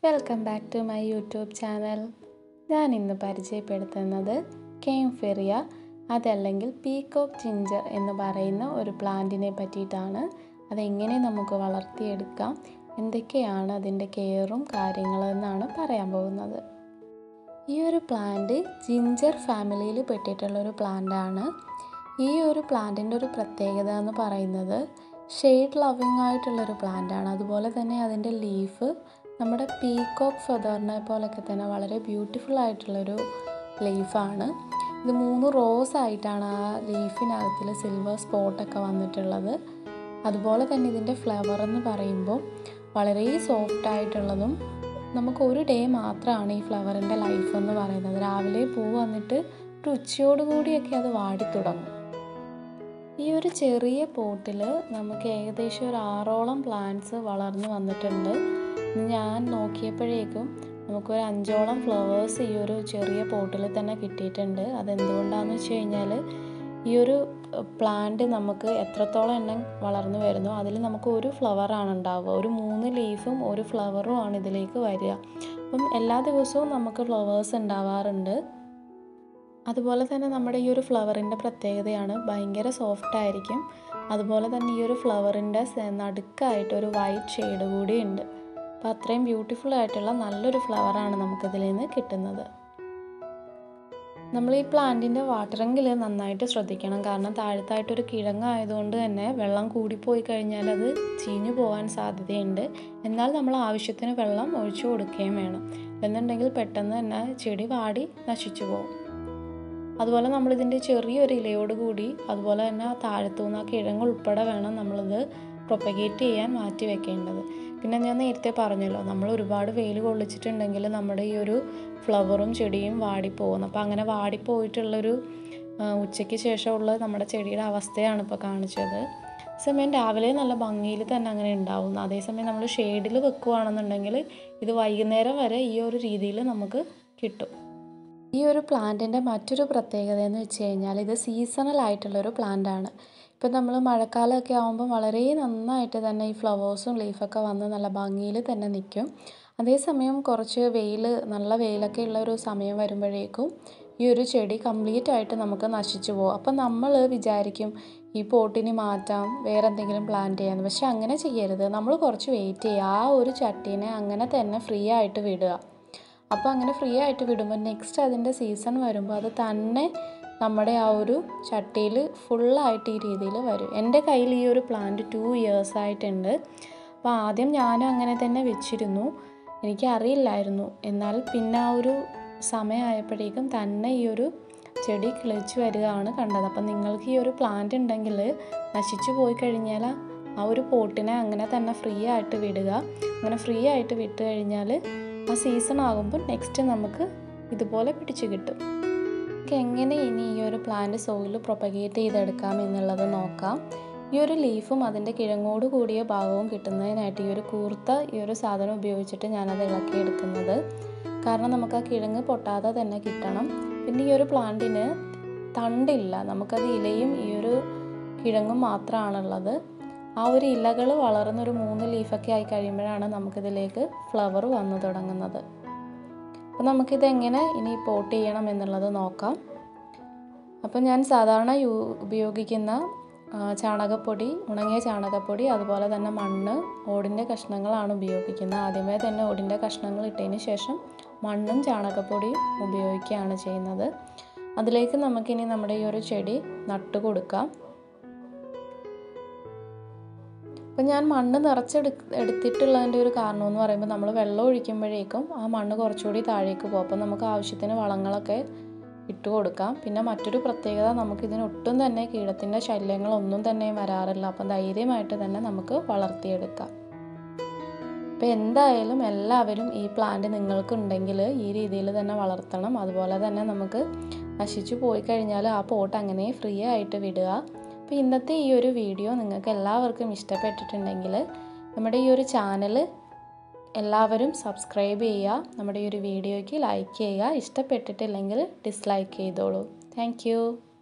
welcome back to my YouTube channel ഞാൻ ഇന്ന് പരിചയപ്പെടുത്തുന്നത് കെയിംഫെറിയ അതല്ലെങ്കിൽ പീകോക്ക് ജിഞ്ചർ എന്ന് പറയുന്ന ഒരു പ്ലാന്റിനെ പറ്റിയിട്ടാണ് അതെങ്ങനെ നമുക്ക് വളർത്തിയെടുക്കാം എന്തൊക്കെയാണ് അതിൻ്റെ കെയറും കാര്യങ്ങളും എന്നാണ് പറയാൻ പോകുന്നത് ഈ ഒരു പ്ലാന്റ് ജിഞ്ചർ ഫാമിലിയിൽ പെട്ടിട്ടുള്ള ഒരു പ്ലാന്റാണ് ഈ ഒരു പ്ലാന്റിൻ്റെ ഒരു പ്രത്യേകത എന്ന് പറയുന്നത് ഷെയ്ഡ് ലവിങ് ആയിട്ടുള്ളൊരു പ്ലാന്റാണ് അതുപോലെ തന്നെ അതിൻ്റെ ലീഫ് നമ്മുടെ പീകോക്ക് ഫെദറിനെ പോലൊക്കെ തന്നെ വളരെ ബ്യൂട്ടിഫുൾ ആയിട്ടുള്ളൊരു ലീഫാണ് ഇത് മൂന്ന് റോസ് ആയിട്ടാണ് ആ ലീഫിനകത്തിൽ സിൽവർ സ്പോട്ടൊക്കെ വന്നിട്ടുള്ളത് അതുപോലെ തന്നെ ഇതിൻ്റെ ഫ്ലവർ എന്ന് പറയുമ്പോൾ വളരെ സോഫ്റ്റ് ആയിട്ടുള്ളതും നമുക്ക് ഒരു ഡേ മാത്രമാണ് ഈ ഫ്ലവറിൻ്റെ ലൈഫ് എന്ന് പറയുന്നത് രാവിലെ പൂ വന്നിട്ട് ഒരു ഉച്ചയോടുകൂടിയൊക്കെ അത് വാടിത്തുടങ്ങും ഈ ഒരു ചെറിയ പോട്ടിൽ നമുക്ക് ഏകദേശം ഒരു ആറോളം പ്ലാന്റ്സ് വളർന്നു വന്നിട്ടുണ്ട് ഞാൻ നോക്കിയപ്പോഴേക്കും നമുക്കൊരു അഞ്ചോളം ഫ്ലവേഴ്സ് ഈ ഒരു ചെറിയ പോട്ടിൽ തന്നെ കിട്ടിയിട്ടുണ്ട് അതെന്തുകൊണ്ടാണെന്ന് വെച്ച് കഴിഞ്ഞാൽ ഈ ഒരു പ്ലാന്റ് നമുക്ക് എത്രത്തോളം എണ്ണം വളർന്നു വരുന്നു അതിൽ നമുക്ക് ഒരു ഫ്ലവറാണ് ഉണ്ടാവുക ഒരു മൂന്ന് ലീഫും ഒരു ഫ്ലവറും ആണ് ഇതിലേക്ക് വരിക അപ്പം എല്ലാ ദിവസവും നമുക്ക് ഫ്ലവേഴ്സ് ഉണ്ടാവാറുണ്ട് അതുപോലെ തന്നെ നമ്മുടെ ഈ ഒരു ഫ്ലവറിൻ്റെ പ്രത്യേകതയാണ് ഭയങ്കര സോഫ്റ്റ് ആയിരിക്കും അതുപോലെ തന്നെ ഈ ഒരു ഫ്ലവറിൻ്റെ നടുക്കായിട്ട് ഒരു വൈറ്റ് ഷെയ്ഡ് കൂടി ഉണ്ട് അപ്പോൾ അത്രയും ബ്യൂട്ടിഫുൾ ആയിട്ടുള്ള നല്ലൊരു ഫ്ലവറാണ് നമുക്കിതിൽ നിന്ന് കിട്ടുന്നത് നമ്മൾ ഈ പ്ലാന്റിൻ്റെ വാട്ടറിങ്ങിൽ നന്നായിട്ട് ശ്രദ്ധിക്കണം കാരണം താഴത്തായിട്ടൊരു കിഴങ്ങായതുകൊണ്ട് തന്നെ വെള്ളം കൂടിപ്പോയി കഴിഞ്ഞാൽ അത് ചീഞ്ഞു പോകാൻ സാധ്യതയുണ്ട് എന്നാൽ നമ്മൾ ആവശ്യത്തിന് വെള്ളം ഒഴിച്ചു കൊടുക്കുകയും വേണം എന്നുണ്ടെങ്കിൽ പെട്ടെന്ന് തന്നെ ചെടി വാടി നശിച്ചു പോകും അതുപോലെ നമ്മളിതിൻ്റെ ചെറിയൊരു ഇലയോട് കൂടി അതുപോലെ തന്നെ ആ താഴത്തുനിന്ന് ആ കിഴങ്ങ് ഉൾപ്പെടെ വേണം നമ്മളിത് പ്രൊപ്പഗേറ്റ് ചെയ്യാൻ മാറ്റി വെക്കേണ്ടത് പിന്നെ ഞാൻ നേരത്തെ പറഞ്ഞല്ലോ നമ്മൾ ഒരുപാട് വെയിൽ കൊള്ളിച്ചിട്ടുണ്ടെങ്കിൽ നമ്മുടെ ഈ ഒരു ഫ്ലവറും ചെടിയും വാടിപ്പോകും അപ്പോൾ അങ്ങനെ വാടിപ്പോയിട്ടുള്ളൊരു ഉച്ചയ്ക്ക് ശേഷമുള്ള നമ്മുടെ ചെടിയുടെ അവസ്ഥയാണ് ഇപ്പോൾ കാണിച്ചത് സമയം രാവിലെ നല്ല ഭംഗിയിൽ തന്നെ അങ്ങനെ ഉണ്ടാവും അതേസമയം നമ്മൾ ഷെയ്ഡിൽ വെക്കുകയാണെന്നുണ്ടെങ്കിൽ ഇത് വൈകുന്നേരം വരെ ഈ ഒരു രീതിയിൽ നമുക്ക് കിട്ടും ഈ ഒരു പ്ലാന്റിൻ്റെ മറ്റൊരു പ്രത്യേകത എന്ന് വെച്ച് കഴിഞ്ഞാൽ ഇത് സീസണൽ ആയിട്ടുള്ളൊരു പ്ലാന്റ് ആണ് ഇപ്പം നമ്മൾ മഴക്കാലമൊക്കെ ആകുമ്പോൾ വളരെ നന്നായിട്ട് തന്നെ ഈ ഫ്ലവേഴ്സും ലീഫൊക്കെ വന്ന് നല്ല ഭംഗിയിൽ തന്നെ നിൽക്കും അതേസമയം കുറച്ച് വെയിൽ നല്ല വെയിലൊക്കെ ഉള്ള ഒരു സമയം വരുമ്പോഴേക്കും ഈ ഒരു ചെടി കംപ്ലീറ്റ് ആയിട്ട് നമുക്ക് നശിച്ചു പോകും അപ്പം നമ്മൾ വിചാരിക്കും ഈ പോട്ടിന് മാറ്റാം വേറെ എന്തെങ്കിലും പ്ലാന്റ് ചെയ്യാമെന്ന് പക്ഷെ അങ്ങനെ ചെയ്യരുത് നമ്മൾ കുറച്ച് വെയിറ്റ് ചെയ്യുക ആ ഒരു ചട്ടീനെ അങ്ങനെ തന്നെ ഫ്രീ ആയിട്ട് വിടുക അപ്പോൾ അങ്ങനെ ഫ്രീ ആയിട്ട് വിടുമ്പോൾ നെക്സ്റ്റ് അതിൻ്റെ സീസൺ വരുമ്പോൾ അത് തന്നെ നമ്മുടെ ആ ഒരു ചട്ടിയിൽ ഫുള്ളായിട്ട് ഈ രീതിയിൽ വരും എൻ്റെ കയ്യിൽ ഈ ഒരു പ്ലാന്റ് ടു ഇയേഴ്സ് ആയിട്ടുണ്ട് അപ്പോൾ ആദ്യം ഞാനും അങ്ങനെ തന്നെ വെച്ചിരുന്നു എനിക്കറിയില്ലായിരുന്നു എന്നാൽ പിന്നെ ആ ഒരു സമയമായപ്പോഴേക്കും തന്നെ ഈ ഒരു ചെടി കിളിച്ച് വരികയാണ് കണ്ടത് അപ്പം നിങ്ങൾക്ക് ഈ ഒരു പ്ലാന്റ് ഉണ്ടെങ്കിൽ നശിച്ചു പോയി കഴിഞ്ഞാൽ ആ ഒരു പോട്ടിനെ അങ്ങനെ തന്നെ ഫ്രീ ആയിട്ട് വിടുക അങ്ങനെ ഫ്രീ ആയിട്ട് വിട്ട് കഴിഞ്ഞാൽ ആ സീസൺ ആകുമ്പോൾ നെക്സ്റ്റ് നമുക്ക് ഇതുപോലെ പിടിച്ചു കിട്ടും നമുക്ക് എങ്ങനെ ഇനി ഈ ഒരു പ്ലാന്റ് സോയിൽ പ്രൊപ്പഗേറ്റ് ചെയ്തെടുക്കാം എന്നുള്ളത് നോക്കാം ഈ ഒരു ലീഫും അതിൻ്റെ കിഴങ്ങോട് കൂടിയ ഭാഗവും കിട്ടുന്നതിനായിട്ട് ഈ ഒരു കൂർത്ത ഈ ഒരു സാധനം ഉപയോഗിച്ചിട്ട് ഞാനത് ഇളക്കിയെടുക്കുന്നത് കാരണം നമുക്ക് ആ കിഴങ്ങ് പൊട്ടാതെ തന്നെ കിട്ടണം പിന്നെ ഈ ഒരു പ്ലാന്റിന് തണ്ടില്ല നമുക്കത് ഇലയും ഈ ഒരു കിഴങ്ങും മാത്രമാണുള്ളത് ആ ഒരു ഇലകൾ വളർന്നൊരു മൂന്ന് ലീഫൊക്കെ ആയി കഴിയുമ്പോഴാണ് നമുക്കിതിലേക്ക് ഫ്ലവർ വന്നു തുടങ്ങുന്നത് അപ്പോൾ നമുക്കിത് എങ്ങനെ ഇനി പോട്ട് ചെയ്യണം എന്നുള്ളത് നോക്കാം അപ്പോൾ ഞാൻ സാധാരണ യൂ ഉപയോഗിക്കുന്ന ചാണകപ്പൊടി ഉണങ്ങിയ ചാണകപ്പൊടി അതുപോലെ തന്നെ മണ്ണ് ഓടിൻ്റെ കഷ്ണങ്ങളാണ് ഉപയോഗിക്കുന്നത് ആദ്യമേ തന്നെ ഓടിൻ്റെ കഷ്ണങ്ങൾ ഇട്ടതിന് ശേഷം മണ്ണും ചാണകപ്പൊടിയും ഉപയോഗിക്കുകയാണ് ചെയ്യുന്നത് അതിലേക്ക് നമുക്കിനി നമ്മുടെ ഈ ഒരു ചെടി നട്ടു കൊടുക്കാം അപ്പം ഞാൻ മണ്ണ് നിറച്ചെടു എടുത്തിട്ടുള്ളതിൻ്റെ ഒരു കാരണം എന്ന് പറയുമ്പോൾ നമ്മൾ വെള്ളം ഒഴിക്കുമ്പോഴേക്കും ആ മണ്ണ് കുറച്ചുകൂടി താഴേക്ക് പോകും അപ്പം നമുക്ക് ആവശ്യത്തിന് വളങ്ങളൊക്കെ ഇട്ട് കൊടുക്കാം പിന്നെ മറ്റൊരു പ്രത്യേകത നമുക്കിതിന് ഒട്ടും തന്നെ കീടത്തിൻ്റെ ശല്യങ്ങളൊന്നും തന്നെ വരാറില്ല അപ്പം ധൈര്യമായിട്ട് തന്നെ നമുക്ക് വളർത്തിയെടുക്കാം അപ്പോൾ എന്തായാലും എല്ലാവരും ഈ പ്ലാന്റ് നിങ്ങൾക്കുണ്ടെങ്കിൽ ഈ രീതിയിൽ തന്നെ വളർത്തണം അതുപോലെ തന്നെ നമുക്ക് നശിച്ചു പോയി കഴിഞ്ഞാൽ ആ പോട്ട് അങ്ങനെ ഫ്രീ ആയിട്ട് വിടുക അപ്പോൾ ഇന്നത്തെ ഈ ഒരു വീഡിയോ നിങ്ങൾക്ക് എല്ലാവർക്കും ഇഷ്ടപ്പെട്ടിട്ടുണ്ടെങ്കിൽ നമ്മുടെ ഈ ഒരു ചാനൽ എല്ലാവരും സബ്സ്ക്രൈബ് ചെയ്യുക നമ്മുടെ ഈ ഒരു വീഡിയോയ്ക്ക് ലൈക്ക് ചെയ്യുക ഇഷ്ടപ്പെട്ടിട്ടില്ലെങ്കിൽ ഡിസ്ലൈക്ക് ചെയ്തോളൂ താങ്ക്